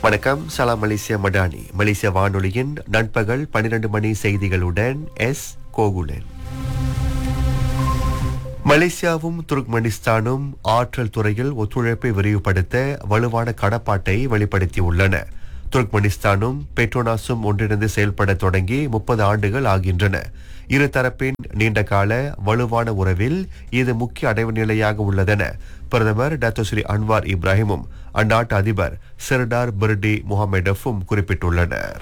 வணக்கம் சலாம் மலேசியா மடானி மலேசிய வானொலியின் நண்பகல் 12 மணி செய்திகளுடன் எஸ் கோகுலன் மலேசியாவும் துருக்மெனிஸ்தானும் ஆற்றல் துறையில் ஒத்துழைப்பை விரிவுபடுத்த வலுவான கடப்பாட்டை வெளிப்படுத்தியுள்ளன துருக்மெனிஸ்தானும் பெட்ரோனாஸும் ஒன்றிணைந்து செயல்பட தொடங்கி முப்பது ஆண்டுகள் ஆகின்றன இருதரப்பின் நீண்டகால வலுவான உறவில் இது முக்கிய அடைவு நிலையாக உள்ளதென பிரதமர் டத்தோஸ்ரீ அன்வார் இப்ராஹிமும் அந்நாட்டு அதிபர் சிர்டார் பிர்டி முகமடஃபும் குறிப்பிட்டுள்ளனர்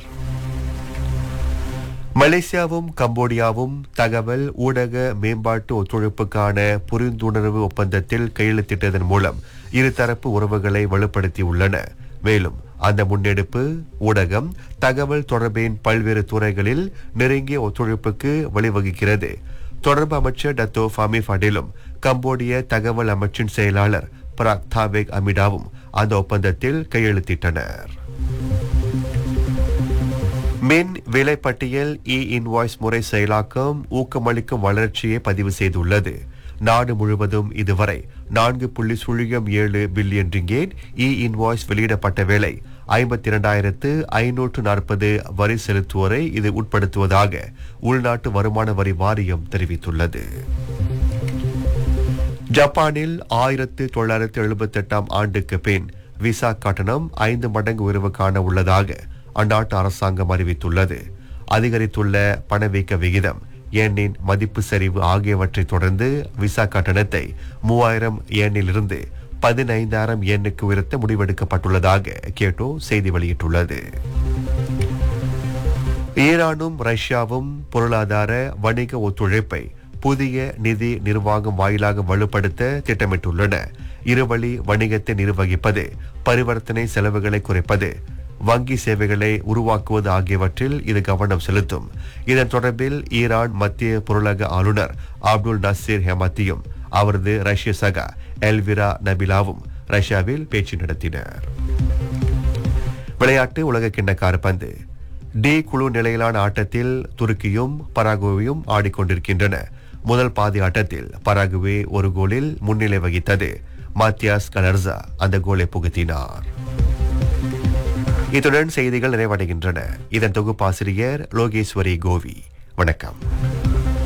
மலேசியாவும் கம்போடியாவும் தகவல் ஊடக மேம்பாட்டு ஒத்துழைப்புக்கான புரிந்துணர்வு ஒப்பந்தத்தில் கையெழுத்திட்டதன் மூலம் இருதரப்பு உறவுகளை வலுப்படுத்தியுள்ளன மேலும் அந்த முன்னெடுப்பு ஊடகம் தகவல் தொடர்பின் பல்வேறு துறைகளில் நெருங்கிய ஒத்துழைப்புக்கு வழிவகுக்கிறது தொடர்பு அமைச்சர் டத்தோ ஃபாமி ஃபடிலும் கம்போடிய தகவல் அமைச்சின் செயலாளர் பராக் தாபேக் அமிடாவும் அந்த ஒப்பந்தத்தில் கையெழுத்திட்டனர் மின் விலைப்பட்டியல் இ இன்வாய்ஸ் முறை செயலாக்கம் ஊக்கமளிக்கும் வளர்ச்சியை பதிவு செய்துள்ளது நாடு முழுவதும் இதுவரை நான்கு புள்ளி சுழியம் ஏழு பில்லியன் ரிங்கேட் இ இன்வாய்ஸ் வெளியிடப்பட்ட வேளை ஐம்பத்தி இரண்டாயிரத்து ஐநூற்று நாற்பது வரி செலுத்துவோரை இது உட்படுத்துவதாக உள்நாட்டு வருமான வரி வாரியம் தெரிவித்துள்ளது ஜப்பானில் ஆயிரத்து தொள்ளாயிரத்து எழுபத்தி எட்டாம் ஆண்டுக்கு பின் விசா கட்டணம் ஐந்து மடங்கு உயர்வு காண உள்ளதாக அந்நாட்டு அரசாங்கம் அறிவித்துள்ளது அதிகரித்துள்ள பணவீக்க விகிதம் ஏனின் மதிப்பு சரிவு ஆகியவற்றை தொடர்ந்து விசா கட்டணத்தை மூவாயிரம் ஏனிலிருந்து பதினைந்தாயிரம் ஏனுக்கு உயர்த்த முடிவெடுக்கப்பட்டுள்ளதாக கேட்டோ செய்தி வெளியிட்டுள்ளது ஈரானும் ரஷ்யாவும் பொருளாதார வணிக ஒத்துழைப்பை புதிய நிதி நிர்வாகம் வாயிலாக வலுப்படுத்த திட்டமிட்டுள்ளன இருவழி வணிகத்தை நிர்வகிப்பது பரிவர்த்தனை செலவுகளை குறைப்பது வங்கி சேவைகளை உருவாக்குவது ஆகியவற்றில் இது கவனம் செலுத்தும் இதன் தொடர்பில் ஈரான் மத்திய பொருளக ஆளுநர் அப்துல் நசீர் ஹெமத்தியும் அவரது ரஷ்ய சகா எல்விரா நபிலாவும் ரஷ்யாவில் பேச்சு நடத்தினர் விளையாட்டு உலக கிண்ண கால்பந்து டி குழு நிலையிலான ஆட்டத்தில் துருக்கியும் பராகுவேயும் ஆடிக்கொண்டிருக்கின்றன முதல் பாதி ஆட்டத்தில் பராகுவே ஒரு கோலில் முன்னிலை வகித்தது மாத்தியாஸ் கலர்சா அந்த கோலை புகுத்தினார் இத்துடன் செய்திகள் நிறைவடைகின்றன இதன் தொகுப்பாசிரியர் லோகேஸ்வரி கோவி வணக்கம்